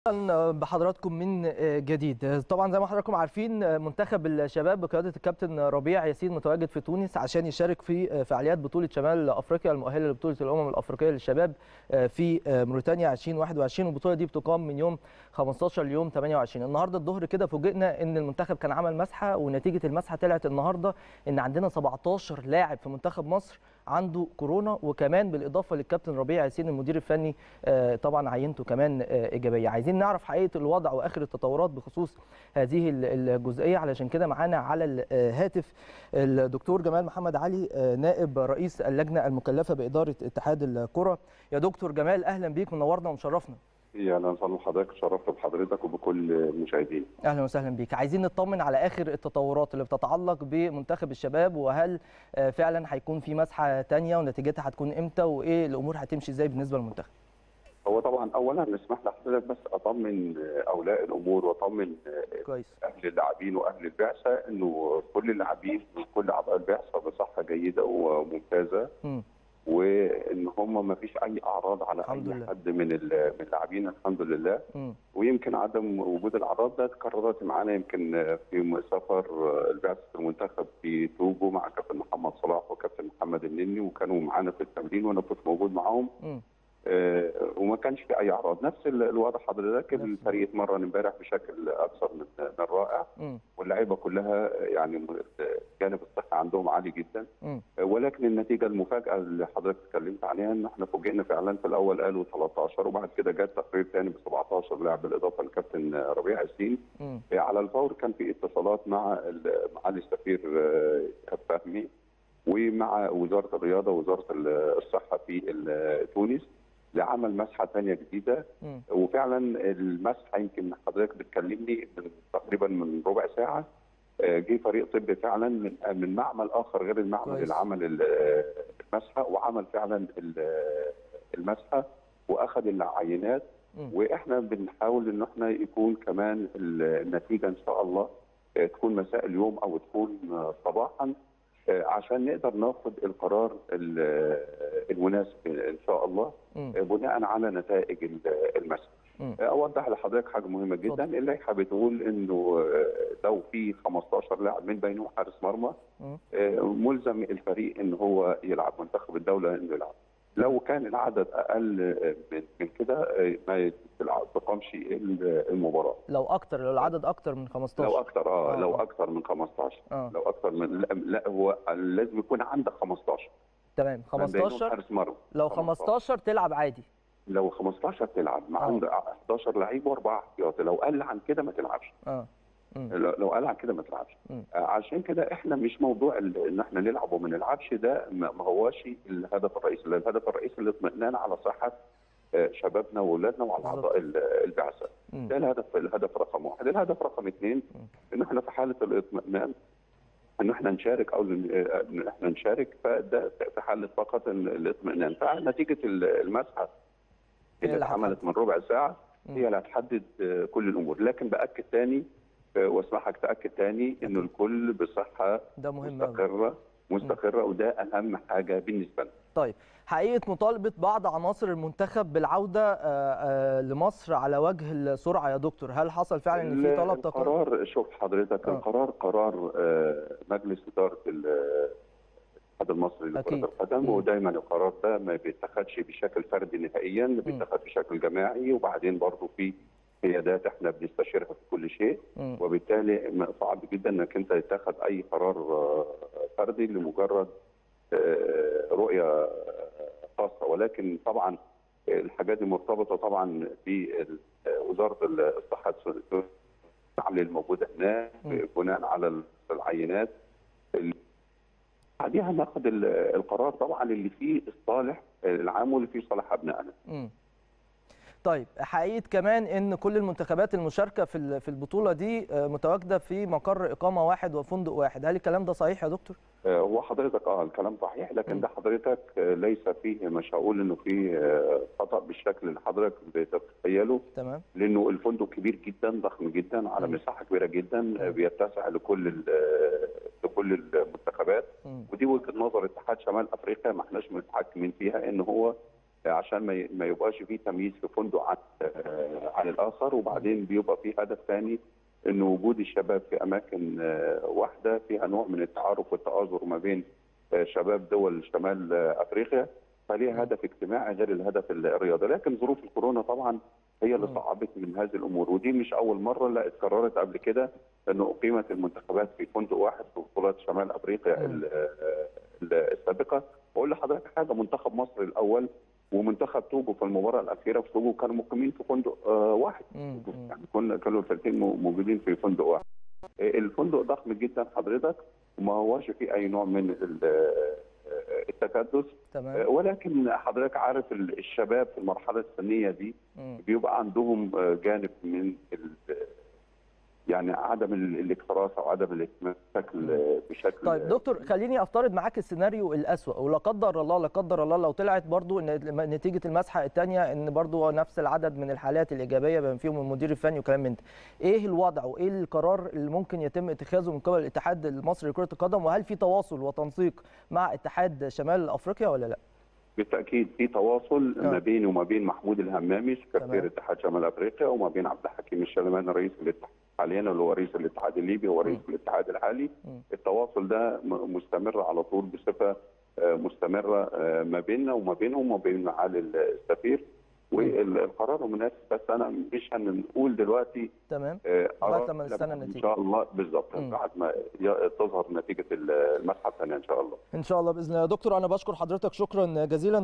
اهلا بحضراتكم من جديد طبعا زي ما حضراتكم عارفين منتخب الشباب بقياده الكابتن ربيع ياسين متواجد في تونس عشان يشارك في فعاليات بطوله شمال افريقيا المؤهله لبطوله الامم الافريقيه للشباب في موريتانيا 2021 والبطوله دي بتقام من يوم 15 ليوم 28 النهارده الظهر كده فوجئنا ان المنتخب كان عمل مسحه ونتيجه المسحه طلعت النهارده ان عندنا 17 لاعب في منتخب مصر عنده كورونا وكمان بالاضافه للكابتن ربيع ياسين المدير الفني طبعا عينته كمان ايجابيه عايزين نعرف حقيقه الوضع واخر التطورات بخصوص هذه الجزئيه علشان كده معانا على الهاتف الدكتور جمال محمد علي نائب رئيس اللجنه المكلفه باداره اتحاد الكره يا دكتور جمال اهلا بيك منورنا ومشرفنا يا اهلا وسهلا بحضرتك شرفت بحضرتك وبكل المشاهدين اهلا وسهلا بيك عايزين نطمن على اخر التطورات اللي بتتعلق بمنتخب الشباب وهل فعلا هيكون في مسحه ثانيه ونتيجتها هتكون امتى وايه الامور هتمشي ازاي بالنسبه للمنتخب هو طبعا اولا نسمح لحضرتك بس اطمن اولياء الامور واطمن كويس اهل اللاعبين واهل البعثه انه كل اللاعبين وكل اعضاء البعثه بصحه جيده وممتازه م. وان هم ما فيش اي اعراض على الحمد اي لله. حد من من اللاعبين الحمد لله م. ويمكن عدم وجود الاعراض ده تكررت معانا يمكن في سفر البعثه المنتخب في توجو مع كابتن محمد صلاح وكابتن محمد النني وكانوا معانا في التمرين وانا كنت موجود معاهم م. آه، وما كانش في اي اعراض نفس ال- الوضع حضرتك نفس الفريق اتمرن امبارح بشكل اكثر من من رائع م. واللعيبه كلها يعني جانب الصحه عندهم عالي جدا م. آه، ولكن النتيجه المفاجاه اللي حضرتك اتكلمت عليها ان احنا فوجئنا فعلا في الاول قالوا 13 وبعد كده جت تقرير ثاني ب 17 لاعب بالاضافه للكابتن ربيع ياسين م. آه، على الفور كان في اتصالات مع ال- معالي السفير آه، إيهاب فهمي ومع وزاره الرياضه ووزاره ال- الصحه في ال- تونس لعمل مسحه ثانيه جديده م. وفعلا المسحه يمكن حضرتك بتكلمني من تقريبا من ربع ساعه آه، جه فريق طبي فعلا من من معمل اخر غير المعمل كويس. اللي عمل ال- المسحه وعمل فعلا ال- المسحه واخذ العينات م. واحنا بنحاول ان احنا يكون كمان ال- النتيجه ان شاء الله آه، تكون مساء اليوم او تكون آه، صباحا آه، عشان نقدر ناخد القرار ال- المناسب ان شاء الله م. آه، بناء على نتائج ال- المسح. م. آه، اوضح لحضرتك حاجه مهمه جدا اتفضل. اللائحه بتقول انه آه، لو في 15 لاعب من بينهم حارس مرمى م. آه، ملزم الفريق ان هو يلعب منتخب الدوله انه يلعب. لو كان العدد اقل آه، من من كده آه، ما تلعب- تقامش ال- المباراه. لو اكتر لو العدد اكتر من 15 لو اكتر اه آه. لو اكتر من 15 اه لو اكتر من لا, لا هو لازم يكون عندك 15 تمام من بينهم 15 حارس مرمى لو 15 تلعب عادي لو 15 تلعب مع آه. عند 11 لعيب واربعه احتياطي لو قل عن كده ما تلعبش اه م. لو لو قل عن كده ما تلعبش مم. آه، عشان كده احنا مش موضوع ال- ان احنا نلعب وما نلعبش ده ما ما هواش الهدف الرئيسي لأن الهدف الرئيسي الاطمئنان على صحه آه، شبابنا واولادنا وعلى بالظبط. اعضاء ال- البعثه م. ده الهدف الهدف رقم واحد الهدف رقم اثنين ان احنا في حاله الاطمئنان ان احنا نشارك او ان إن احنا نشارك فده في حاله فقط إن الاطمئنان فنتيجه ال- المسحه هي اللي اللي اتعملت من ربع ساعه مم. هي اللي هتحدد آه، كل الامور لكن باكد تاني آه، واسمحك تاكد تاني ان الكل بصحه ده مهم أوي. مستقره مستقره وده اهم حاجه بالنسبه لنا طيب حقيقه مطالبه بعض عناصر المنتخب بالعوده آه، آه، لمصر على وجه السرعه يا دكتور هل حصل فعلا ان في طلب تقرر القرار شوف حضرتك آه. القرار قرار آه، مجلس اداره ال- الاتحاد المصري لكره أكيد. القدم مم. ودايما القرار ده ما بيتخذش بشكل فردي نهائيا بيتخذ بشكل جماعي وبعدين برضه في قيادات احنا بنستشيرها في كل شيء مم. وبالتالي م- صعب جدا انك انت تتخذ اي قرار آه، فردي لمجرد آه، رؤيه آه، خاصه ولكن طبعا الحاجات دي مرتبطه طبعا بوزاره الصحه العمل الموجوده هناك مم. بناء على العينات ال- بعديها هناخد ال- القرار طبعا اللي فيه الصالح العام واللي فيه صالح ابنائنا مم. طيب حقيقه كمان ان كل المنتخبات المشاركه في ال- في البطوله دي آه، متواجده في مقر اقامه واحد وفندق واحد هل الكلام ده صحيح يا دكتور آه، هو حضرتك اه الكلام صحيح لكن مم. ده حضرتك آه، ليس فيه مش هقول انه فيه آه، خطا بالشكل اللي حضرتك بتتخيله تمام لانه الفندق كبير جدا ضخم جدا على مم. مساحه كبيره جدا آه، بيتسع لكل ال- آه، لكل المنتخبات مم. ودي وجهه نظر اتحاد شمال افريقيا ما احناش متحكمين فيها ان هو عشان ما ي- ما يبقاش فيه تمييز في فندق عن آه، عن الاخر وبعدين بيبقى فيه هدف ثاني ان وجود الشباب في اماكن آه، واحده فيها نوع من التعارف والتآزر ما بين آه، شباب دول شمال آه، افريقيا فليها هدف اجتماعي غير الهدف الرياضي لكن ظروف الكورونا طبعا هي اللي مم. صعبت من هذه الامور ودي مش اول مره لا اتكررت قبل كده انه اقيمت المنتخبات في فندق واحد في بطولات شمال افريقيا مم. ال- آه، ال- السابقه واقول لحضرتك حاجه منتخب مصر الاول ومنتخب توجو في المباراه الاخيره في توجو كانوا مقيمين في فندق آه، واحد مم. مم. يعني كنا كانوا الفرقتين مو- موجودين في فندق واحد آه، الفندق ضخم جدا حضرتك وما هواش فيه اي نوع من ال- آه، التكدس تمام ولكن حضرتك عارف ال- الشباب في المرحله السنيه دي مم. بيبقى عندهم آه، جانب من ال- يعني عدم ال- الاكتراث او عدم الاهتمام بشكل بشكل طيب دكتور خليني افترض معاك السيناريو الأسوأ ولا قدر الله لا قدر الله لو طلعت برضو ان نتيجه المسحه الثانيه ان برضو نفس العدد من الحالات الايجابيه بما فيهم المدير الفني وكلام من ده ايه الوضع وايه القرار اللي ممكن يتم اتخاذه من قبل الاتحاد المصري لكره القدم وهل في تواصل وتنسيق مع اتحاد شمال افريقيا ولا لا بالتاكيد في تواصل آه. ما بيني وما بين محمود الهمامي تمام. سكرتير اتحاد شمال افريقيا وما بين عبد الحكيم الشلماني رئيس الاتحاد حاليا اللي هو رئيس الاتحاد الليبي هو رئيس م. الاتحاد الحالي م. التواصل ده م- مستمر على طول بصفه آه، مستمره آه، ما بيننا وما بينهم وما بين معالي السفير والقرار مناسب بس انا مش هنقول دلوقتي تمام آه، لغاية آراء لما نستنى لما ان النتيجة. شاء الله بالظبط مم. بعد ما ي- تظهر نتيجه المسحه الثانيه ان شاء الله ان شاء الله باذن الله دكتور انا بشكر حضرتك شكرا جزيلا